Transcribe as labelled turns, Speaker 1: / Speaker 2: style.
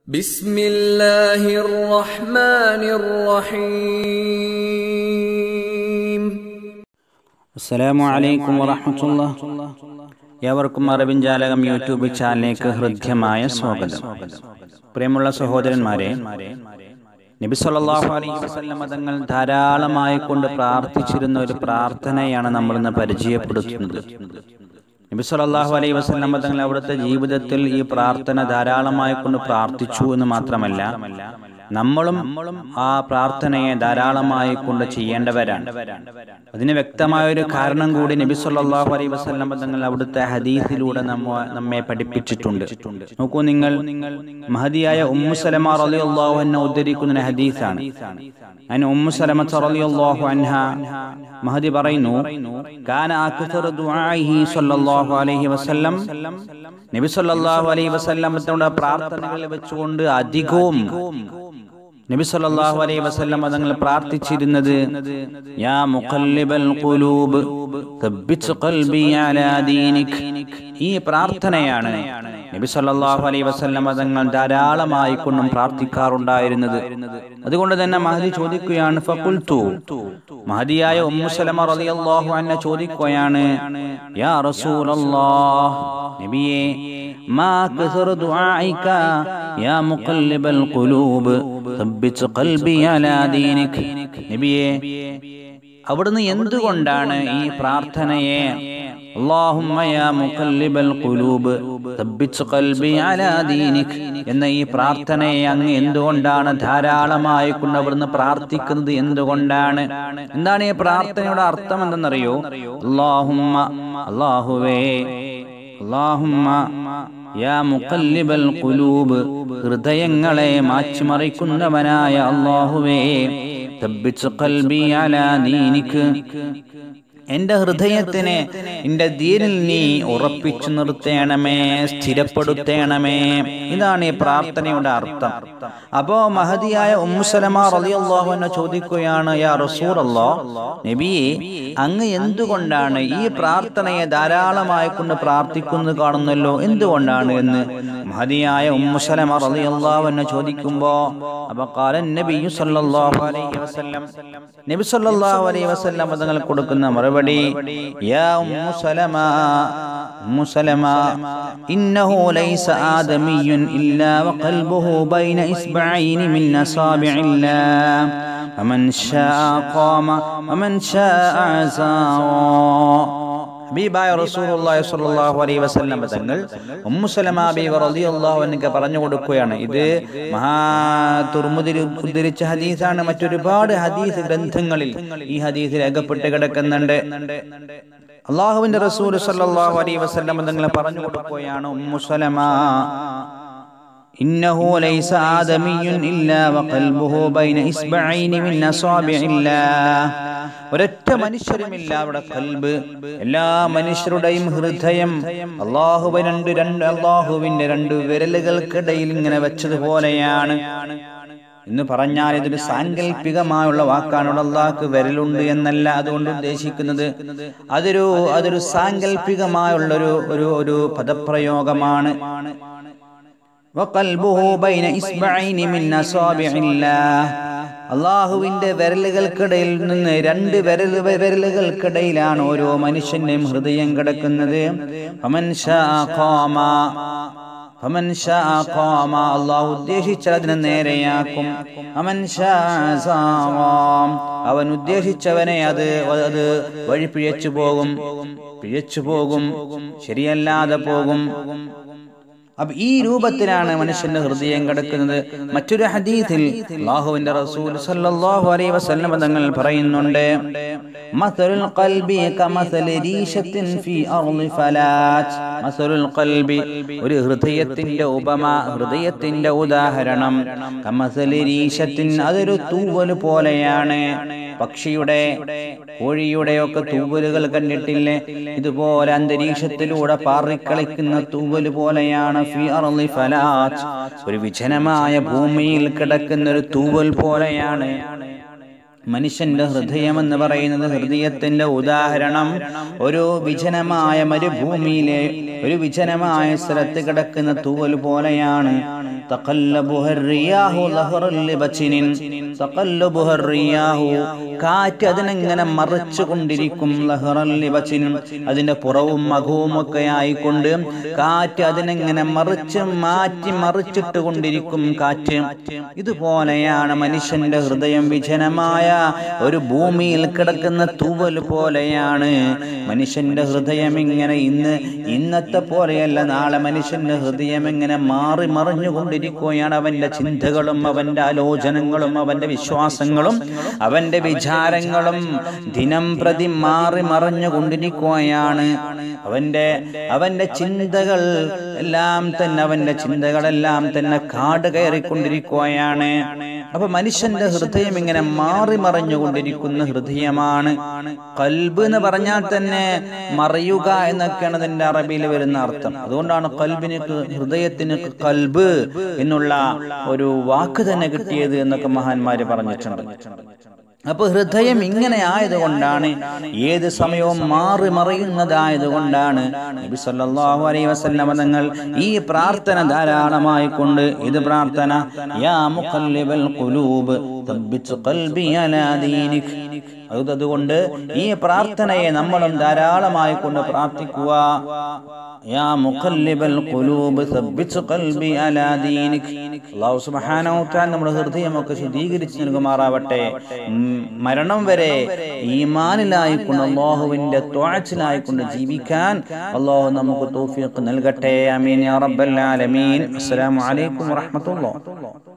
Speaker 1: بسم الله الرحمن الرحيم
Speaker 2: അസ്സലാമു അലൈക്കും വറഹ്മത്തുള്ള ഏവർക്കും അറബിൻ ജാലകം യൂട്യൂബ് ചാനലിലേക്ക് ഹൃദ്യമായ സ്വാഗതം പ്രിയമുള്ള സഹോദരന്മാരെ നബി സല്ലല്ലാഹു അലൈഹി വസല്ലം തങ്ങൾ ധാരാളമായി കൊണ്ട് പ്രാർത്ഥിച്ചിരുന്ന ഒരു പ്രാർത്ഥനയാണ് നമ്മൾ ഇന്ന് പരിചയപ്പെടുത്തുന്നത് നബി സല്ലല്ലാഹു അലൈഹി വസല്ലം തങ്ങൾ അവിടുത്തെ ജീവിതത്തിൽ ഈ പ്രാർത്ഥന ധാരാളമായി കൊണ്ട് പ്രാർത്ഥിച്ചു എന്ന് മാത്രമല്ല നമ്മളും ആ പ്രാർത്ഥനയെ ധാരാളമായി കൊണ്ട് ചെയ്യേണ്ടവരാണ് അതിന് വ്യക്തമായ ഒരു കാരണം കൂടി നബി സല്ലല്ലാഹു അലൈഹി വസല്ലം തങ്ങൾ അവിടുത്തെ ഹദീസിലൂടെ നമ്മ നമ്മെ പഠിപ്പിച്ചിട്ടുണ്ട് നോക്കൂ നിങ്ങൾ മഹദിയായ ഉമ്മു സലമ റളിയല്ലാഹു അൻഹ ഉദ്ധരിക്കുന്ന ഒരു ഹദീസാണ് അതിന് ഉമ്മു സലമ റളിയല്ലാഹു അൻഹ മഹദി പറയുന്നു കാന അക്സറു ദുആഇഹി സല്ലല്ലാഹു അലൈഹി വസല്ലം നബി സല്ലല്ലാഹു അലൈഹി വസല്ലം തങ്ങളുടെ പ്രാർത്ഥനകൾ വെച്ചുകൊണ്ട് അധികവും നബി സല്ലല്ലാഹു അലൈഹി വസല്ലം തങ്ങൾ പ്രാർത്ഥിച്ചിരുന്നത് യാ മുഖല്ലിബൽ ഖുലൂബ് തബ്ബിത് ഖൽബി അലാ ദീനിക് ഈ പ്രാർത്ഥനയാണ് നബി സല്ലല്ലാഹു അലൈഹി വസല്ലം തങ്ങൾ ധാരാളമായി കൊണ്ടും പ്രാർത്ഥിക്കാറുണ്ടായിരുന്നത് അതുകൊണ്ട് തന്നെ മഹദി ചോദിക്കുകയാണ് ഫഖുൽതു മഹദിയായ ഉമ്മു സലമ റളിയല്ലാഹു അൻഹ ചോദിക്കുകയാണ് യാ റസൂലല്ലാഹ് നബിയേ മാ കസറ ദുആഇക യാ മുഖല്ലിബൽ ഖുലൂബ് തബ്ബിത് ഖൽബി അലാ ദീനിക് നബിയേ അവിടുന്ന് എന്തുകൊണ്ടാണ് ഈ പ്രാർത്ഥനയെ അല്ലാഹുമ്മ യാ മുഖല്ലിബൽ ഖുലൂബ് തബ്ബിത് ഖൽബി അലാ ദീനിക് എന്ന ഈ പ്രാർത്ഥനയെ അങ്ങ് എന്തുകൊണ്ടാണ് ധാരാളമായി കൊണ്ട് അവിടുന്ന് പ്രാർത്ഥിക്കുന്നത് എന്തുകൊണ്ടാണ് എന്താണ് ഈ പ്രാർത്ഥനയുടെ അർത്ഥം എന്തെന്നറിയോ അല്ലാഹുമ്മ അല്ലാഹുവേ അല്ലാഹുമ്മ യാ മുഖല്ലിബൽ ഖുലൂബ് ഹൃദയങ്ങളെ മാറ്റിമറിക്കുന്നവനായ അല്ലാഹുവേ തബ്ബിത് ഖൽബി അലാ ദീനിക് എന്റെ ഹൃദയത്തിനെ എന്റെ ദീനിൽ നീ ഉറപ്പിച്ചു നിർത്തേണമേ സ്ഥിരപ്പെടുത്തേണമേ ഇതാണ് ഈ പ്രാർത്ഥനയുടെ അർത്ഥം അപ്പോ മഹതിയായ ഉമ്മുസലമ റളിയല്ലാഹു അൻഹ ചോദിക്കുകയാണ് യാ റസൂലല്ലാ നബിയെ അങ്ങ് എന്തുകൊണ്ടാണ് ഈ പ്രാർത്ഥനയെ ധാരാളമായി കൊണ്ട് പ്രാർത്ഥിക്കുന്നത് കാണുന്നല്ലോ എന്തുകൊണ്ടാണ് എന്ന് മഹതിയായ ഉമ്മുസലമ റളിയല്ലാഹു അൻഹ ചോദിക്കുമ്പോ അപ്പൊ കാലൻ നബി സല്ലല്ലാഹു അലൈഹി വസല്ലം നബി സല്ലല്ലാഹു അലൈഹി വസല്ലം തങ്ങൾ കൊടുക്കുന്ന മറുപടി യാ ഉമ്മു സലമ ഉമ്മു സലമ ഇന്നഹു ലൈസ ആദമിയ്യുൻ ഇല്ലാ വഖൽബുഹു ബൈന ഇസ്ബഅൈനി മിൻ അസാബിഇല്ലാഹ് فمن شاء قام ومن شاء عزا ഹബീബായ റസൂലുള്ളാഹി സ്വല്ലല്ലാഹു അലൈഹി വസല്ലം തങ്ങൾ ഉമ്മു സലമ ബീവി റളിയല്ലാഹു അൻഹ പറഞ്ഞു കൊടുക്കുകയാണ് ഇത് മഹാ തുർമുദിൽ ഉദ്ധരിച്ച ഹദീസാണ് മറ്റൊരുപാട് ഹദീസ് ഗ്രന്ഥങ്ങളിൽ ഈ ഹദീസ് രേഖപ്പെട്ട് കിടക്കുന്നുണ്ട് അള്ളാഹുവിന്റെ റസൂൽ സല്ലല്ലാഹു അലൈഹി വസല്ലം തങ്ങൾ പറഞ്ഞു കൊടുക്കുകയാണ് ഉമ്മു സലമ إنه ليس آدمي إلا وقلبه بين إصبعين من أصابع الله ഒരൊറ്റ മനുഷ്യരുമില്ല അവിടെ കൽബ് എല്ലാ മനുഷ്യരുടെയും ഹൃദയം അള്ളാഹുവ രണ്ട് രണ്ട് അള്ളാഹുവിന്റെ രണ്ട് വിരലുകൾക്കിടയിൽ ഇങ്ങനെ വെച്ചതുപോലെയാണ് എന്ന് പറഞ്ഞാൽ ഇതൊരു സാങ്കല്പികമായുള്ള വാക്കാണ് അള്ളാഹ്ക്ക് വിരലുണ്ട് എന്നല്ല അതുകൊണ്ട് ഉദ്ദേശിക്കുന്നത് അതൊരു അതൊരു സാങ്കല്പികമായുള്ള ഒരു ഒരു ഒരു പദപ്രയോഗമാണ് അള്ളാഹുവിന്റെ വിരലുകൾക്കിടയിൽ നിന്ന് രണ്ട് വിരൽ വിരലുകൾക്കിടയിലാണ് ഓരോ മനുഷ്യന്റെയും ഹൃദയം കിടക്കുന്നത് അള്ളാഹു ഉദ്ദേശിച്ചാൽ അതിനെ നേരെയാക്കും അവൻ ഉദ്ദേശിച്ചവനെ അത് അത് വഴി പിഴച്ചു പോകും പിഴച്ചു പോകും ശരിയല്ലാതെ പോകും അപ്പൊ ഈ രൂപത്തിലാണ് മനുഷ്യന്റെ ഹൃദയം കിടക്കുന്നത് മറ്റൊരു ഹദീസിൽ അല്ലാഹുവിന്റെ റസൂൽ സല്ലല്ലാഹു അലൈഹി വസല്ലം തങ്ങൾ പറയുന്നുണ്ട് മസലുൽ ഖൽബി കമസലി രീശത്തിൻ ഫീ അർളി ഫലാത്ത് മസലുൽ ഖൽബി ഒരു ഹൃദയത്തിന്റെ ഉപമ ഹൃദയത്തിന്റെ ഉദാഹരണം കമസലി രീശത്തിൻ അതൊരു തൂവൽ പോലെയാണ് പക്ഷിയുടെ കോഴിയുടെ ഒക്കെ തൂവലുകൾ കണ്ടിട്ടില്ലേ ഇതുപോലെ അന്തരീക്ഷത്തിലൂടെ പാറിക്കളിക്കുന്ന തൂവൽ പോലെയാണ് ഒരു വിജനമായ ഭൂമിയിൽ കിടക്കുന്ന ഒരു തൂവൽ പോലെയാണ് മനുഷ്യന്റെ ഹൃദയം എന്ന് പറയുന്നത് ഹൃദയത്തിന്റെ ഉദാഹരണം ഒരു വിജനമായ മരുഭൂമിയിലെ ഒരു വിജനമായ സ്ഥലത്ത് കിടക്കുന്ന തൂവൽ പോലെയാണ് തഖല്ലബുഹ الرياح ظهرا لبتن തഖല്ലബുഹ الرياح കാറ്റ് അതിനെങ്ങനെ മറിച്ചു കൊണ്ടിരിക്കും ലഹറൻ ലിബച്ചിനും അതിന്റെ പുറവും മഖവും ഒക്കെ ആയിക്കൊണ്ട് കാറ്റ് അതിനെങ്ങനെ മറിച്ച് മാറ്റി മറിച്ചിട്ട് കൊണ്ടിരിക്കും കാറ്റ് ഇതുപോലെയാണ് മനുഷ്യന്റെ ഹൃദയം വിജനമായ ഒരു ഭൂമിയിൽ കിടക്കുന്ന തൂവൽ പോലെയാണ് മനുഷ്യന്റെ ഹൃദയം ഇങ്ങനെ ഇന്ന് ഇന്നത്തെ പോലെയല്ല നാളെ മനുഷ്യന്റെ ഹൃദയം ഇങ്ങനെ മാറി മറിഞ്ഞുകൊണ്ടിരിക്കുകയാണ് അവന്റെ ചിന്തകളും അവന്റെ ആലോചനകളും അവന്റെ വിശ്വാസങ്ങളും അവന്റെ വിചാരങ്ങളും ദിനം പ്രതി മാറി മറിഞ്ഞുകൊണ്ടിരിക്കുകയാണ് അവന്റെ അവന്റെ ചിന്തകൾ എല്ലാം തന്നെ അവന്റെ ചിന്തകളെല്ലാം തന്നെ കാട് കയറിക്കൊണ്ടിരിക്കുകയാണ് അപ്പൊ മനുഷ്യന്റെ ഹൃദയം ഇങ്ങനെ മാറി മറിഞ്ഞുകൊണ്ടിരിക്കുന്ന ഹൃദയമാണ് കൽബ് എന്ന് പറഞ്ഞാൽ തന്നെ മറയുക എന്നൊക്കെയാണ് അതിന്റെ അറബിയിൽ വരുന്ന അർത്ഥം അതുകൊണ്ടാണ് കൽബിന് ഹൃദയത്തിന് കൽബ് എന്നുള്ള ഒരു വാക്ക് തന്നെ കിട്ടിയത് എന്നൊക്കെ മഹാന്മാര് പറഞ്ഞിട്ടുണ്ട് അപ്പൊ ഹൃദയം ഇങ്ങനെ ആയതുകൊണ്ടാണ് ഏത് സമയവും മാറി മറിയുന്നതായതുകൊണ്ടാണ് നബി സല്ലല്ലാഹു അലൈഹി വസല്ലമ തങ്ങൾ ഈ പ്രാർത്ഥന ധാരാളമായി കൊണ്ട് ഇത് പ്രാർത്ഥന യാ മുഖല്ലിബൽ ഖുലൂബ് തബ്ബിത് ഖൽബി അലാ ദീനിക് അതുകൊണ്ട് ഈ പ്രാർത്ഥനയെ നമ്മളും ധാരാളമായി കൊണ്ട് പ്രാർത്ഥിക്കുക യാ മുഖല്ലിബൽ ഖുലൂബ് സബ്ബിത് ഖൽബി അലാ ദീനിക് അല്ലാഹു സുബ്ഹാനഹു തആല നമ്മുടെ ഹൃദയമൊക്കെ ശുദ്ധീകരിച്ച് നൽകുമാറാവട്ടെ മരണം വരെ ഈമാനിലായിക്കൊണ്ട് അള്ളാഹുവിന്റെ ത്വാച്ചിലായിക്കൊണ്ട് ജീവിക്കാൻ അള്ളാഹു നമുക്ക് തൗഫീഖ് നൽകട്ടെ അമീൻ യാ റബ്ബൽ ആലമീൻ അസ്സലാമു അലൈക്കും വറഹ്മത്തുള്ളാഹി